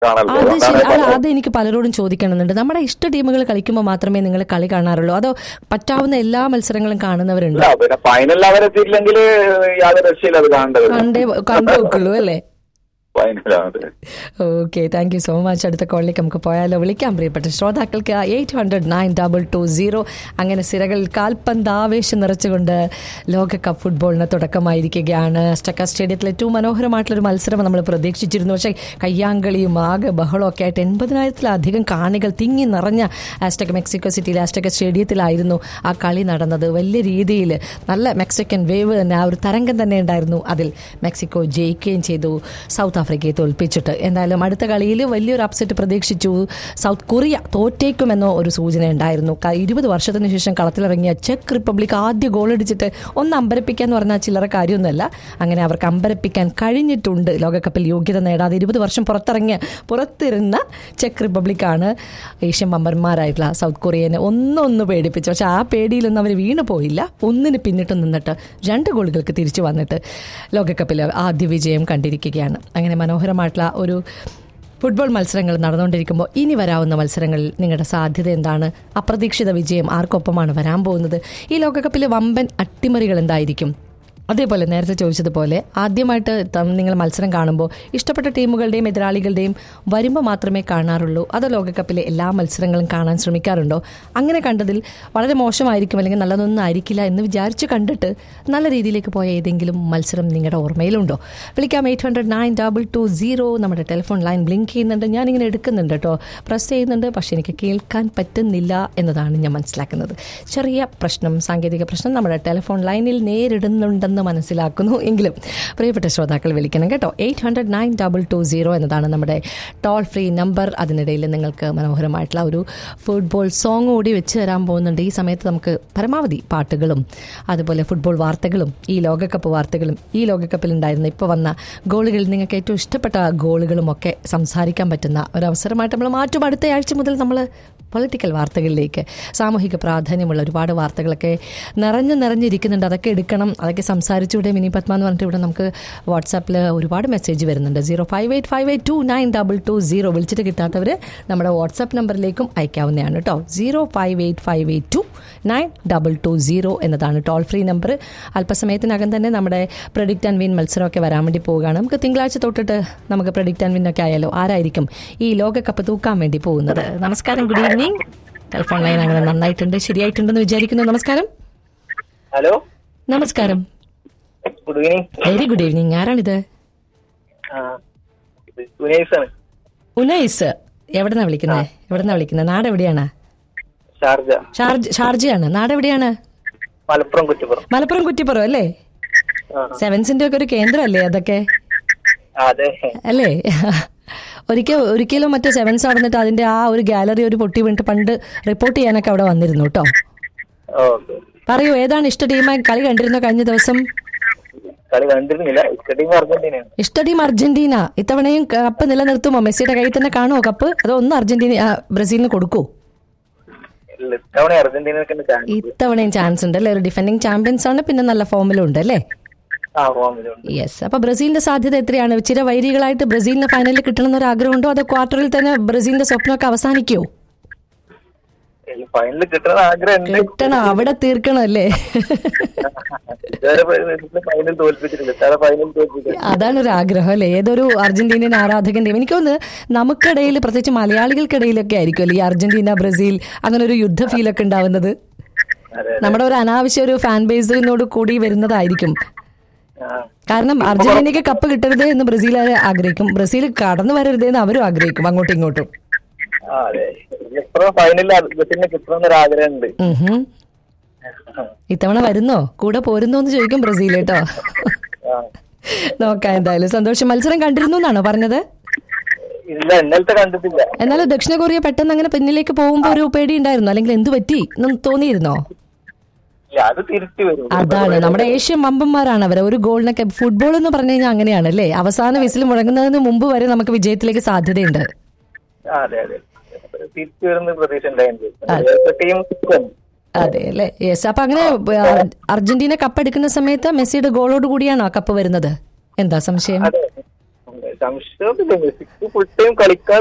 കാണല്ലോ അത് ശരി അതുകൊണ്ടാണ് അത് അത് എനിക്ക് പലരോടും ചോദിക്കണമെന്നുണ്ട് നമ്മുടെ ഇഷ്ട ടീമുകൾ കളിക്കുമ്പോൾ മാത്രമേ നിങ്ങൾ കളി കാണാറുള്ളൂ അതോ പറ്റാവുന്ന എല്ലാ മത്സരങ്ങളും കാണുന്നവരുണ്ടോ ഇല്ല, പിന്നെ ഫൈനലിൽ അവരെത്തിയില്ലെങ്കിൽ യാതൊരു രക്ഷയില്ല അത് കാണേണ്ടത് കണ്ടേ കണ്ടു നോക്കുള്ളൂ അല്ലേ ഫൈനലാണ് okay thank you so much അടുത്ത കോളിലേക്ക് നമുക്ക് പോയാലോ വിളിക്കാം പ്രിയപ്പെട്ട ശ്രോതാക്കൾക്ക് eight hundred nine double two zero അങ്ങനെ സിരകളിൽ കാൽപന്ത് ആവേശം നിറച്ചുകൊണ്ട് ലോകകപ്പ് ഫുട്ബോളിന് തുടക്കമായിരിക്കുകയാണ് സ്റ്റക്ക സ്റ്റേഡിയത്തിൽ ഏറ്റവും മനോഹരമായിട്ടുള്ളൊരു മത്സരം നമ്മൾ പ്രതീക്ഷിച്ചിരുന്നു പക്ഷേ കയ്യാങ്കളിയും ആകെ ബഹളവും ഒക്കെ ആയിട്ട് എൺപതിനായിരത്തിലധികം കാണികൾ തിങ്ങി നിറഞ്ഞ ആസ്റ്റക മെക്സിക്കോ സിറ്റിയിലെ ആസ്റ്റക സ്റ്റേഡിയത്തിലായിരുന്നു ആ കളി നടന്നത് വലിയ രീതിയിൽ നല്ല മെക്സിക്കൻ വേവ് തന്നെ ആ ഒരു തരംഗം തന്നെ ഉണ്ടായിരുന്നു അതിൽ മെക്സിക്കോ ജയിക്കുകയും ചെയ്തു സൗത്ത് ആഫ്രിക്കയെ തോൽപ്പിച്ചിട്ട് എന്തായാലും അടുത്ത കളിയിൽ വലിയൊരു അപ്സെറ്റ് പ്രതീക്ഷിച്ചു സൗത്ത് കൊറിയ തോറ്റേക്കുമെന്നോ ഒരു സൂചന ഉണ്ടായിരുന്നു ക- ഇരുപത് വർഷത്തിന് ശേഷം കളത്തിലിറങ്ങിയ ചെക്ക് റിപ്പബ്ലിക് ആദ്യ ഗോൾ അടിച്ചിട്ട് ഒന്ന് അമ്പരപ്പിക്കാൻ എന്ന് പറഞ്ഞാൽ ചില്ലറ കാര്യമൊന്നുമല്ല അങ്ങനെ അവർക്ക് അമ്പരപ്പിക്കാൻ കഴിഞ്ഞിട്ടുണ്ട് ലോകകപ്പിൽ യോഗ്യത നേടാതെ ഇരുപത് വർഷം പുറത്തിറങ്ങിയ പുറത്തിരുന്ന ചെക്ക് റിപ്പബ്ലിക്കാണ് ഏഷ്യൻ ബമ്പർമാരായിട്ടുള്ള സൗത്ത് കൊറിയനെ ഒന്നൊന്ന് പേടിപ്പിച്ചു പക്ഷെ ആ പേടിയിലൊന്നും അവർ വീണു പോയില്ല ഒന്നിന് പിന്നിട്ട് നിന്നിട്ട് രണ്ട് ഗോളുകൾക്ക് തിരിച്ചു വന്നിട്ട് ലോകകപ്പിൽ ആദ്യ വിജയം കണ്ടിരിക്കുകയാണ് അങ്ങനെ മനോഹരമായിട്ടുള്ള ഒരു ഫുട്ബോൾ മത്സരങ്ങൾ നടന്നുകൊണ്ടിരിക്കുമ്പോൾ ഇനി വരാവുന്ന മത്സരങ്ങളിൽ നിങ്ങളുടെ സാധ്യത എന്താണ് അപ്രതീക്ഷിത വിജയം ആർക്കൊപ്പമാണ് വരാൻ പോകുന്നത് ഈ ലോകകപ്പിലെ വമ്പൻ അട്ടിമറികൾ എന്തായിരിക്കും അതേപോലെ നേരത്തെ ചോദിച്ചതുപോലെ ആദ്യമായിട്ട് ത- നിങ്ങൾ മത്സരം കാണുമ്പോൾ ഇഷ്ടപ്പെട്ട ടീമുകളുടെയും എതിരാളികളുടെയും വരുമ്പോൾ മാത്രമേ കാണാറുള്ളൂ അതോ ലോകകപ്പിലെ എല്ലാ മത്സരങ്ങളും കാണാൻ ശ്രമിക്കാറുണ്ടോ അങ്ങനെ കണ്ടതിൽ വളരെ മോശമായിരിക്കും അല്ലെങ്കിൽ നല്ലതൊന്നും ആയിരിക്കില്ല എന്ന് വിചാരിച്ച് കണ്ടിട്ട് നല്ല രീതിയിലേക്ക് പോയ ഏതെങ്കിലും മത്സരം നിങ്ങളുടെ ഓർമ്മയിലുണ്ടോ വിളിക്കാം eight hundred nine double two zero നമ്മുടെ ടെലിഫോൺ ലൈൻ ബ്ലിങ്ക് ചെയ്യുന്നുണ്ട് ഞാനിങ്ങനെ എടുക്കുന്നുണ്ട് കേട്ടോ പ്രസ് ചെയ്യുന്നുണ്ട് പക്ഷേ എനിക്ക് കേൾക്കാൻ പറ്റുന്നില്ല എന്നതാണ് ഞാൻ മനസ്സിലാക്കുന്നത് ചെറിയ പ്രശ്നം സാങ്കേതിക പ്രശ്നം നമ്മുടെ ടെലിഫോൺ ലൈനിൽ നേരിടുന്നുണ്ടെന്ന് മനസ്സിലാക്കുന്നു എങ്കിലും പ്രിയപ്പെട്ട ശ്രോതാക്കൾ വിളിക്കണം കേട്ടോ eight hundred nine double two zero എന്നതാണ് നമ്മുടെ ടോൾ ഫ്രീ നമ്പർ അതിനിടയിൽ നിങ്ങൾക്ക് മനോഹരമായിട്ടുള്ള ഒരു ഫുട്ബോൾ സോങ് കൂടി വെച്ച് തരാൻ പോകുന്നുണ്ട് ഈ സമയത്ത് നമുക്ക് പരമാവധി പാട്ടുകളും അതുപോലെ ഫുട്ബോൾ വാർത്തകളും ഈ ലോകകപ്പ് വാർത്തകളും ഈ ലോകകപ്പിൽ ഉണ്ടായിരുന്ന ഇപ്പോൾ വന്ന ഗോളുകളിൽ നിങ്ങൾക്ക് ഏറ്റവും ഇഷ്ടപ്പെട്ട ഗോളുകളും ഒക്കെ സംസാരിക്കാൻ പറ്റുന്ന ഒരു അവസരമായിട്ട് നമ്മൾ മാറ്റും അടുത്ത ആഴ്ച മുതൽ നമ്മൾ പൊളിറ്റിക്കൽ വാർത്തകളിലേക്ക് സാമൂഹിക പ്രാധാന്യമുള്ള ഒരുപാട് വാർത്തകളൊക്കെ നിറഞ്ഞു നിറഞ്ഞിരിക്കുന്നുണ്ട് അതൊക്കെ എടുക്കണം അതൊക്കെ സംസാരിച്ചുകൂടെ മിനി പത്മ എന്ന് പറഞ്ഞിട്ട് ഇവിടെ നമുക്ക് വാട്സാപ്പിൽ ഒരുപാട് മെസ്സേജ് വരുന്നുണ്ട് zero five eight five eight two nine double two zero വിളിച്ചിട്ട് കിട്ടാത്തവർ നമ്മുടെ വാട്സാപ്പ് നമ്പറിലേക്കും അയക്കാവുന്നതാണ് കേട്ടോ zero five eight five eight two nine double two zero എന്നതാണ് ടോൾ ഫ്രീ നമ്പർ അല്പസമയത്തിനകം തന്നെ നമ്മുടെ പ്രഡിക്റ്റ് ആൻഡ് വിൻ മത്സരമൊക്കെ വരാൻ വേണ്ടി പോവുകയാണ് നമുക്ക് തിങ്കളാഴ്ച തൊട്ടിട്ട് നമുക്ക് പ്രഡിക്റ്റ് ആൻഡ് വിൻ ഒക്കെ ആയാലോ ആരായിരിക്കും ഈ ലോകകപ്പ് തൂക്കാൻ വേണ്ടി പോകുന്നത് നമസ്കാരം ഗുഡ് ഈവനിങ് ടെലിഫോൺ ലൈൻ അങ്ങനെ നന്നായിട്ടുണ്ട് ശരിയായിട്ടുണ്ടെന്ന് വിചാരിക്കുന്നു നമസ്കാരം ഹലോ നമസ്കാരം good evening very good evening ആരാണിത് ഇത് സുനൈസ് ആണ് ഉനൈസ് എവിടെന്നാ വിളിക്കുന്നത് എവിടെന്നാ വിളിക്കുന്നത് നാട് എവിടെയാണ് ഷാർജ ഷാർജ ഷാർജയാണ് നാട് എവിടെയാണ് മലപ്പുറം കുറ്റിപ്പുറം മലപ്പുറം കുറ്റിപ്പുറം അല്ലേ ആ, സെവൻസിന്റെ ഒക്കെ ഒരു കേന്ദ്രമല്ലേ അതൊക്കെ ആ, അതെ അല്ലേ ഒരിക്കൽ ഒരിക്കലും മറ്റേ സെവൻസ് നടന്നിട്ട് അതിന്റെ ആ ഒരു ഗാലറി ഒരു പൊട്ടി വീണിട്ട് പണ്ട് റിപ്പോർട്ട് ചെയ്യാനൊക്കെ അവിടെ വന്നിരുന്നു കേട്ടോ ഓക്കെ പറയൂ ഏതാണ് ഇഷ്ട ടീമായി കളി കണ്ടിരുന്നോ കഴിഞ്ഞ ദിവസം കളി കണ്ടിരുന്നില്ല ഇഷ്ട ടീം അർജന്റീനയാണ് ഇഷ്ട ടീം അർജന്റീന ഇത്തവണയും കപ്പ് നിലനിർത്തുമോ മെസ്സിയുടെ കയ്യിൽ തന്നെ കാണുമോ കപ്പ് അതോ ഒന്ന് അർജന്റീന ആ, ബ്രസീലിന് കൊടുക്കൂ ഇല്ല, ഇത്തവണ അർജന്റീനക്ക് ചാൻസ് ഇത്തവണയും ചാൻസ് ഉണ്ട് അല്ലേ ഒരു ഡിഫെൻഡിങ് ചാമ്പ്യൻസ് ആണ് പിന്നെ നല്ല ഫോമിലും ഉണ്ട് അല്ലേ ആ ഫോമിലുണ്ട് യെസ് അപ്പൊ ബ്രസീലിന്റെ സാധ്യത എത്രയാണ് ചില വൈരികളായിട്ട് ബ്രസീലിന് ഫൈനലിൽ കിട്ടണം എന്നൊരു ആഗ്രഹമുണ്ടോ അതോ ക്വാർട്ടറിൽ തന്നെ ബ്രസീലിന്റെ സ്വപ്നമൊക്കെ അവസാനിക്കുമോ ഫൈനലിൽ കിട്ടുന്ന ആഗ്രഹം ഉണ്ട് കിട്ടണം അവിടെ തീർക്കണം അല്ലേ ഇതുവരെ ഫൈനൽ തോൽപ്പിച്ചിട്ടില്ല ഇത്തവണ ഫൈനൽ തോൽപ്പിച്ചില്ല അതാണ് ഒരു ആഗ്രഹം അല്ലേ ഏതൊരു അർജന്റീനിയൻ ആരാധകന്റെയും എനിക്ക് തോന്നുന്നു നമുക്കിടയിൽ പ്രത്യേകിച്ച് മലയാളികൾക്കിടയിലൊക്കെ ആയിരിക്കും അല്ലേ ഈ അർജന്റീന ബ്രസീൽ അങ്ങനെ ഒരു യുദ്ധ ഫീലൊക്കെ ഉണ്ടാവുന്നത് അതെ നമ്മുടെ ഒരു അനാവശ്യ ഒരു ഫാൻ ബേസിനോട് കൂടി വരുന്നതായിരിക്കും ആ കാരണം അർജന്റീനയ്ക്ക് കപ്പ് കിട്ടരുത് എന്ന് ബ്രസീലുകാരെ ആഗ്രഹിക്കും ബ്രസീൽ കടന്നു വരരുത് എന്ന് അവരും ആഗ്രഹിക്കും അങ്ങോട്ടും ഇങ്ങോട്ടും ആ അതെ ഇപ്പഴും ഫൈനലിൽ അർജന്റീന കിട്ടണമെന്നൊരു ആഗ്രഹം ഉണ്ട് ഉം ഹും. ഇത്തവണ വരുന്നോ കൂടെ പോരുന്നോ എന്ന് ചോദിക്കും ബ്രസീൽ കേട്ടോ ആ. നോക്കാം എന്തായാലും സന്തോഷം മത്സരം കണ്ടിരുന്നു എന്നാണോ പറഞ്ഞത് ഇല്ല ഇന്നലത്തെ കണ്ടിട്ടില്ല എന്നാലും ദക്ഷിണ കൊറിയ പെട്ടെന്ന് അങ്ങനെ പിന്നിലേക്ക് പോകുമ്പോൾ ഒരു പേടി ഉണ്ടായിരുന്നു അല്ലെങ്കിൽ എന്തു പറ്റി എന്ന് തോന്നിയിരുന്നോ ഇല്ല അത് തിരിച്ചു വരും അതാണ് നമ്മുടെ ഏഷ്യൻ വമ്പന്മാരാണ് അവർ ഒരു ഗോളിനൊക്കെ ഫുട്ബോൾ എന്ന് പറഞ്ഞു കഴിഞ്ഞാൽ അങ്ങനെയാണ് അല്ലേ അവസാന വിസിൽ മുഴങ്ങുന്നതിന് മുമ്പ് വരെ നമുക്ക് വിജയത്തിലേക്ക് സാധ്യതയുണ്ട് ആ, അതെ അതെ തിരിച്ചു വരുന്ന പ്രതീക്ഷ ഉണ്ടായിരുന്നു ടീം അതെ അല്ലേ യെസ് അപ്പൊ അങ്ങനെ ആ, അർജന്റീന കപ്പ് എടുക്കുന്ന സമയത്ത് മെസ്സിയുടെ ഗോളോട് കൂടിയാണോ ആ കപ്പ് വരുന്നത് എന്താ സംശയം അതെ സംശയമൊന്നുമില്ല മെസ്സിക്ക് ഫുൾ ടൈം കളിക്കാൻ